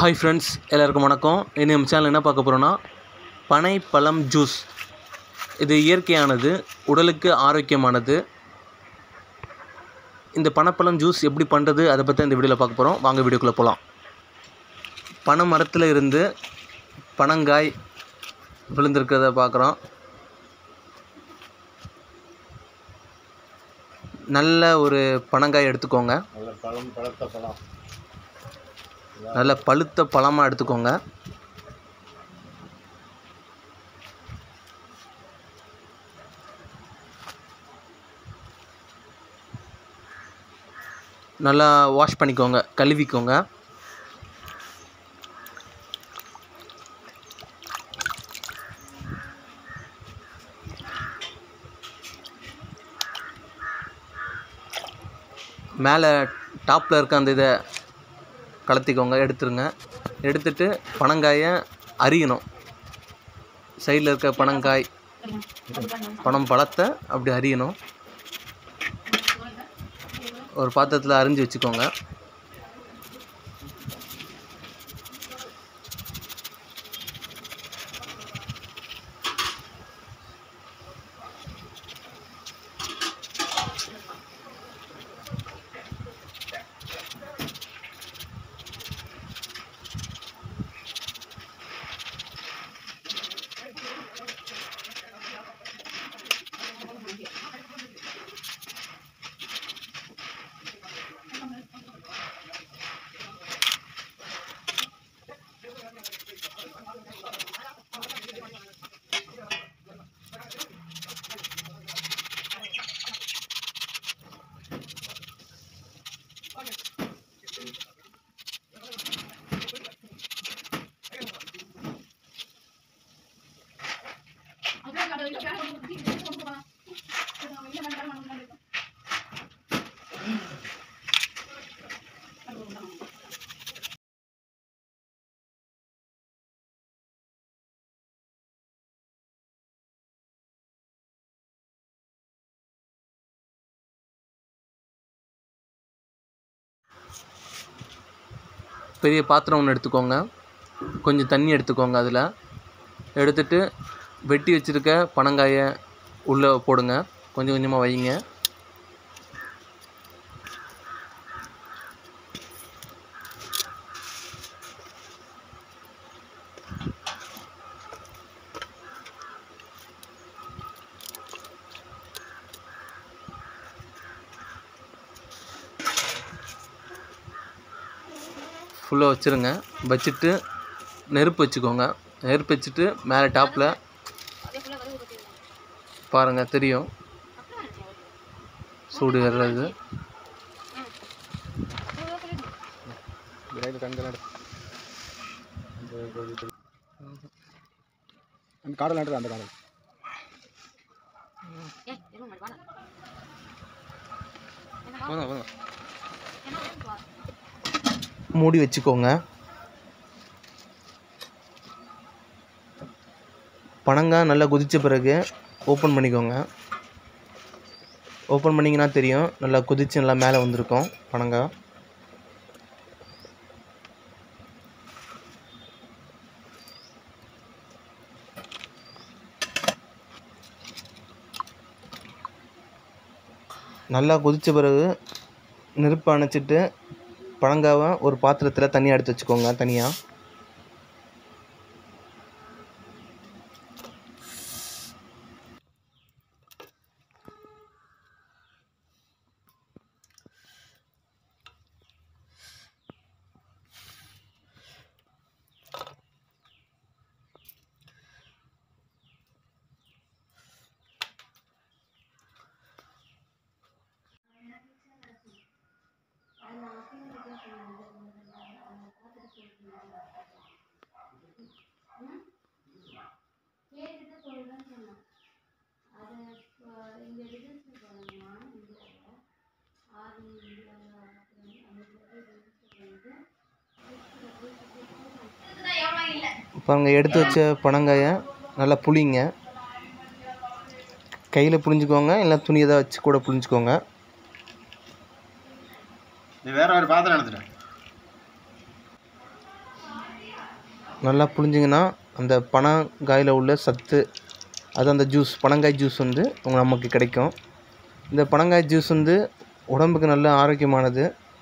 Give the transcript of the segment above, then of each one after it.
hi friends எல்லாருக்கும் வணக்கம் இனி நம்ம சேனல் என்ன பார்க்க போகிறோன்னா பனை பழம் ஜூஸ் இது இயற்கையானது உடலுக்கு ஆரோக்கியமானது இந்த பனப்பழம் ஜூஸ் எப்படி பண்ணுறது அதை பற்றி இந்த வீடியோவில் பார்க்க போகிறோம் வாங்க வீடியோக்குள்ளே போகலாம் பனை மரத்தில் இருந்து பனங்காய் விழுந்திருக்கிறத பார்க்குறோம் நல்ல ஒரு பனங்காய் எடுத்துக்கோங்க நல்ல பழம் பழத்த பழம் நல்ல பழுத்த பழமாக எடுத்துக்கோங்க நல்லா வாஷ் பண்ணிக்கோங்க கழுவிக்கோங்க மேலே டாப்பில் இருக்க அந்த இதை கலத்திக்கோங்க எடுத்துருங்க எடுத்துட்டு பனங்காயை அரியணும் சைடில் இருக்க பனங்காய் பனம் பழத்தை அப்படி அரியணும் ஒரு பாத்திரத்தில் அரிஞ்சு வச்சுக்கோங்க பெரிய பாத்திரம் ஒன்று எடுத்துக்கோங்க கொஞ்சம் தண்ணி எடுத்துக்கோங்க அதில் எடுத்துட்டு வெட்டி வச்சுருக்க பனங்காயை உள்ளே போடுங்க கொஞ்சம் கொஞ்சமாக வைங்க ஃபுல்லாக வச்சுருங்க வச்சுட்டு நெருப்பு வச்சுக்கோங்க நெருப்பு வச்சுட்டு மேலே டாப்பில் பாருங்கள் தெரியும் சூடு வர்றது விரைவில் கண்கள் நடு அந்த காடல் நடுறது அந்த காடல் வாங்க வாங்க மூடி வச்சுக்கோங்க பனங்காய் நல்லா கொதித்த பிறகு ஓப்பன் பண்ணிக்கோங்க ஓப்பன் பண்ணிங்கன்னா தெரியும் நல்லா கொதித்து நல்லா மேலே வந்திருக்கும் பனங்காய் நல்லா கொதித்த பிறகு நெருப்பு அணைச்சிட்டு பனங்காவை ஒரு பாத்திரத்தில் தனியாக எடுத்து வச்சுக்கோங்க தனியாக பாருங்க எடுத்து வச்ச பனங்காயை நல்லா புளிங்க கையில் புளிஞ்சுக்கோங்க இல்லை துணி எதாவது வச்சு கூட புளிஞ்சுக்கோங்க நீ வேற ஒரு பாத்திரம் எடுத்துட்டேன் நல்லா புழிஞ்சிங்கன்னா அந்த பனங்காயில் உள்ள சத்து அது அந்த ஜூஸ் பனங்காய் ஜூஸ் வந்து உங்க நமக்கு கிடைக்கும் இந்த பனங்காய் ஜூஸ் வந்து உடம்புக்கு நல்ல ஆரோக்கியமானது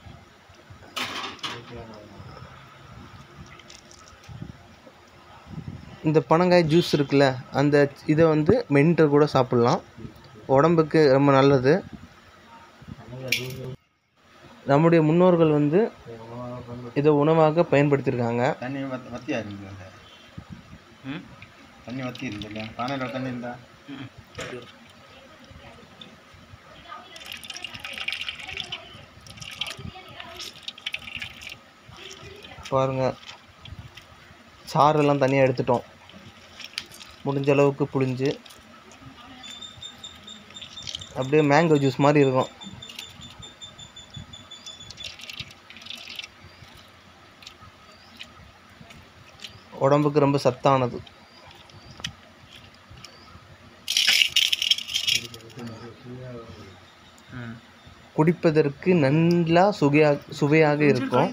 இந்த பனங்காய் ஜூஸ் இருக்குல்ல அந்த இதை வந்து மென்று கூட சாப்பிட்லாம் உடம்புக்கு ரொம்ப நல்லது நம்முடைய முன்னோர்கள் வந்து இதை உணவாக பயன்படுத்தியிருக்காங்க தண்ணி வத்தி வத்தியா இருக்குது தண்ணி வத்தி இருக்குல்ல பானையில் தண்ணி இருந்தா பாருங்க சாறெல்லாம் தனியாக எடுத்துட்டோம் முடிஞ்ச அளவுக்கு புழிஞ்சு அப்படியே மேங்கோ ஜூஸ் மாதிரி இருக்கும் உடம்புக்கு ரொம்ப சத்தானது குடிப்பதற்கு நல்லா சுவையாக சுவையாக இருக்கும்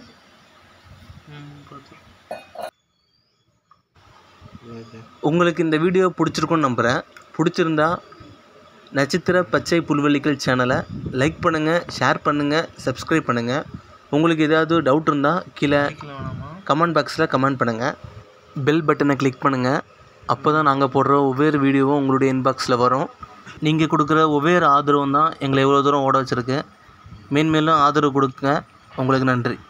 உங்களுக்கு இந்த வீடியோ பிடிச்சிருக்குன்னு நம்புகிறேன் பிடிச்சிருந்தா நட்சத்திர பச்சை புல்வெளிகள் சேனலை லைக் பண்ணுங்கள் ஷேர் பண்ணுங்கள் சப்ஸ்கிரைப் பண்ணுங்கள் உங்களுக்கு ஏதாவது டவுட் இருந்தால் கீழே கமெண்ட் பாக்ஸில் கமெண்ட் பண்ணுங்கள் பெல் பட்டனை கிளிக் பண்ணுங்கள் அப்போ தான் நாங்கள் போடுற ஒவ்வொரு வீடியோவும் உங்களுடைய இன்பாக்ஸில் வரும் நீங்கள் கொடுக்குற ஒவ்வொரு ஆதரவும் தான் எங்களை இவ்வளோ தூரம் ஓட வச்சுருக்கு மேன்மேலும் ஆதரவு கொடுங்க உங்களுக்கு நன்றி